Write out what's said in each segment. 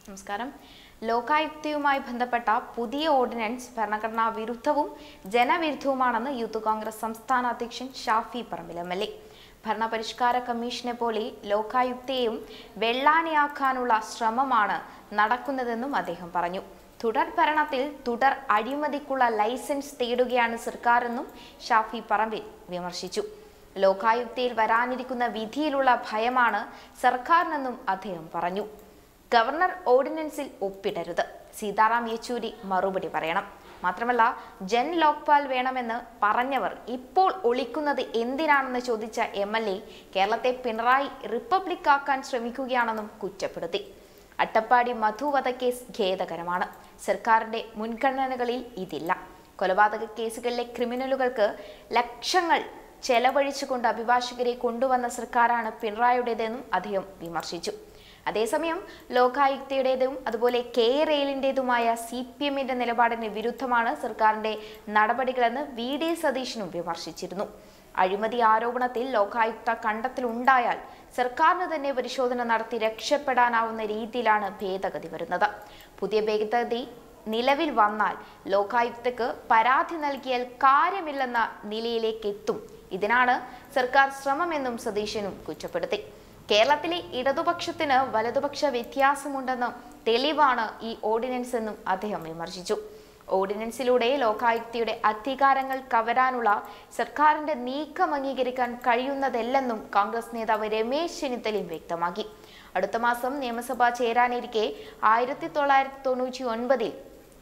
നമസ്കാരം ലോകായുക്തയുമായി ബന്ധപ്പെട്ട പുതിയ ഓർഡിനൻസ് ഭരണഘടനാ വിരുദ്ധവും ജനവിരുദ്ധവുമാണെന്ന് യൂത്ത് കോൺഗ്രസ് സംസ്ഥാന അധ്യക്ഷൻ Shafi Parambil M L A ഭരണപരിഷ്കാര കമ്മീഷനെ പോലെ ലോകായുക്തയെയും വെള്ളാനയാക്കാനുള്ള ശ്രമമാണ് നടക്കുന്നതെന്നും അദ്ദേഹം പറഞ്ഞു തുടർ ഭരണത്തിൽ തുടർ അഴിമതിക്കുള്ള ലൈസൻസ് തേടുകയാണ് സർക്കാരെന്നും ഷാഫി പറമ്പിൽ വിമർശിച്ചു ലോകായുക്തയിൽ വരാനിരിക്കുന്ന വിധിയിലുള്ള ഭയമാണ് സർക്കാരിനെന്നും അദ്ദേഹം പറഞ്ഞു ഗവർണർ ഓർഡിനൻസിൽ ഒപ്പിടരുത് സീതാറാം യെച്ചൂരി മറുപടി പറയണം മാത്രമല്ല ജൻ ലോക്പാൽ വേണമെന്ന് പറഞ്ഞവർ ഇപ്പോൾ ഒളിക്കുന്നത് എന്തിനാണെന്ന് ചോദിച്ച എം എൽ എ കേരളത്തെ പിണറായി റിപ്പബ്ലിക് ആക്കാൻ ശ്രമിക്കുകയാണെന്നും കുറ്റപ്പെടുത്തി അട്ടപ്പാടി മധു വധക്കേസ് ഖേദകരമാണ് സർക്കാരിന്റെ മുൻഗണനകളിൽ ഇതില്ല കൊലപാതക കേസുകളിലെ ക്രിമിനലുകൾക്ക് ലക്ഷങ്ങൾ ചെലവഴിച്ചുകൊണ്ട് അഭിഭാഷകരെ കൊണ്ടുവന്ന സർക്കാരാണ് പിണറായിയുടേതെന്നും അദ്ദേഹം വിമർശിച്ചു അതേസമയം ലോകായുക്തയുടേതും അതുപോലെ കെ റെയിലിൻ്റെതുമായ സി പി എമ്മിന്റെ നിലപാടിന് വിരുദ്ധമാണ് സർക്കാരിന്റെ നടപടികളെന്ന് വി ഡി സതീശനും വിമർശിച്ചിരുന്നു അഴിമതി ആരോപണത്തിൽ ലോകായുക്ത കണ്ടെത്തലുണ്ടായാൽ സർക്കാരിന് തന്നെ പരിശോധന നടത്തി രക്ഷപ്പെടാനാവുന്ന രീതിയിലാണ് ഭേദഗതി വരുന്നത് പുതിയ ഭേദഗതി നിലവിൽ വന്നാൽ ലോകായുക്തക്ക് പരാതി നൽകിയാൽ കാര്യമില്ലെന്ന നിലയിലേക്ക് എത്തും ഇതിനാണ് സർക്കാർ ശ്രമമെന്നും സതീശനും കുറ്റപ്പെടുത്തി കേരളത്തിലെ ഇടതുപക്ഷത്തിന് വലതുപക്ഷ വ്യത്യാസമുണ്ടെന്ന് തെളിവാണ് ഈ ഓർഡിനൻസ് എന്നും അദ്ദേഹം വിമർശിച്ചു ഓർഡിനൻസിലൂടെ ലോകായുക്തയുടെ അധികാരങ്ങൾ കവരാനുള്ള സർക്കാരിന്റെ നീക്കം അംഗീകരിക്കാൻ കഴിയുന്നതല്ലെന്നും കോൺഗ്രസ് നേതാവ് രമേശ് ചെന്നിത്തലയും വ്യക്തമാക്കി അടുത്ത മാസം നിയമസഭ ചേരാനിരിക്കെ ആയിരത്തി തൊള്ളായിരത്തി തൊണ്ണൂറ്റി ഒൻപതിൽ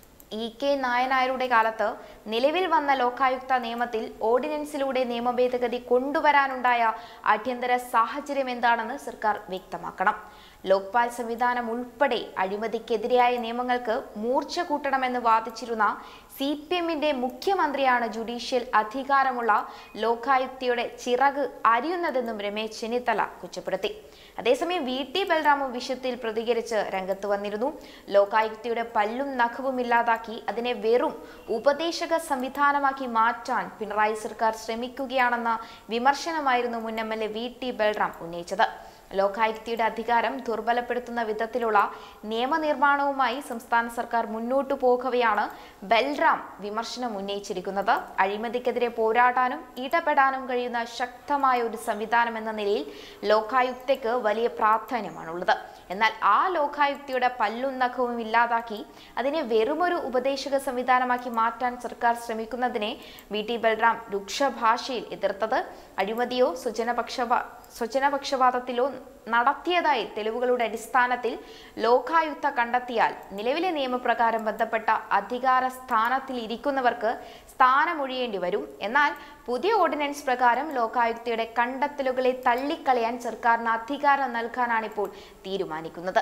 ഇ കെ നായനായരുടെ കാലത്ത് നിലവിൽ വന്ന ലോകായുക്ത നിയമത്തിൽ ഓർഡിനൻസിലൂടെ നിയമ ഭേദഗതി കൊണ്ടുവരാനുണ്ടായ അടിയന്തര സാഹചര്യം എന്താണെന്ന് സർക്കാർ വ്യക്തമാക്കണം ലോക്പാൽ സംവിധാനം ഉൾപ്പെടെ അഴിമതിക്കെതിരായ നിയമങ്ങൾക്ക് മൂർച്ച കൂട്ടണമെന്ന് വാദിച്ചിരുന്ന സി പി എമ്മിന്റെ മുഖ്യമന്ത്രിയാണ് ജുഡീഷ്യൽ അധികാരമുള്ള ലോകായുക്തയുടെ ചിറക് അരിയുന്നതെന്നും രമേശ് ചെന്നിത്തല കുറ്റപ്പെടുത്തി അതേസമയം വി ടി ബൽറാമും വിഷയത്തിൽ പ്രതികരിച്ച് രംഗത്ത് വന്നിരുന്നു ലോകായുക്തയുടെ പല്ലും നഖവും ഇല്ലാതാക്കി അതിനെ വെറും ഉപദേശക സംവിധാനമാക്കി മാറ്റാൻ പിണറായി സർക്കാർ ശ്രമിക്കുകയാണെന്ന വിമർശനമായിരുന്നു മുൻ M L A V T Balram ഉന്നയിച്ചത് ലോകായുക്തയുടെ അധികാരം ദുർബലപ്പെടുത്തുന്ന വിധത്തിലുള്ള നിയമനിർമ്മാണവുമായി സംസ്ഥാന സർക്കാർ മുന്നോട്ടു പോകവെയാണ് ബൽറാം വിമർശനം ഉന്നയിച്ചിരിക്കുന്നത് അഴിമതിക്കെതിരെ പോരാടാനും ഇടപെടാനും കഴിയുന്ന ശക്തമായ ഒരു സംവിധാനം എന്ന നിലയിൽ ലോകായുക്തയ്ക്ക് വലിയ പ്രാധാന്യമാണുള്ളത് എന്നാൽ ആ ലോകായുക്തയുടെ പല്ലും നഖവും ഇല്ലാതാക്കി അതിനെ വെറുമൊരു ഉപദേശക സംവിധാനമാക്കി മാറ്റാൻ സർക്കാർ ശ്രമിക്കുന്നതിനെ വി ടി ബൽറാം രൂക്ഷഭാഷയിൽ എതിർത്തത് അഴിമതിയോ സ്വജനപക്ഷപാ സ്വജനപക്ഷപാതത്തിലോ നടത്തിയതായി തെളിവുകളുടെ അടിസ്ഥാനത്തിൽ ലോകായുക്ത കണ്ടെത്തിയാൽ നിലവിലെ നിയമപ്രകാരം ബന്ധപ്പെട്ട അധികാര സ്ഥാനത്തിൽ ഇരിക്കുന്നവർക്ക് സ്ഥാനമൊഴിയേണ്ടി വരും എന്നാൽ പുതിയ ഓർഡിനൻസ് പ്രകാരം ലോകായുക്തയുടെ കണ്ടെത്തലുകളെ തള്ളിക്കളയാൻ സർക്കാരിന് അധികാരം നൽകാനാണിപ്പോൾ തീരുമാനിക്കുന്നത്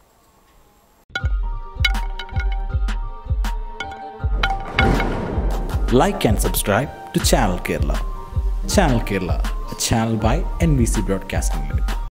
like and subscribe to Channel Kerala. Channel Kerala, a channel by NBC Broadcasting Limited.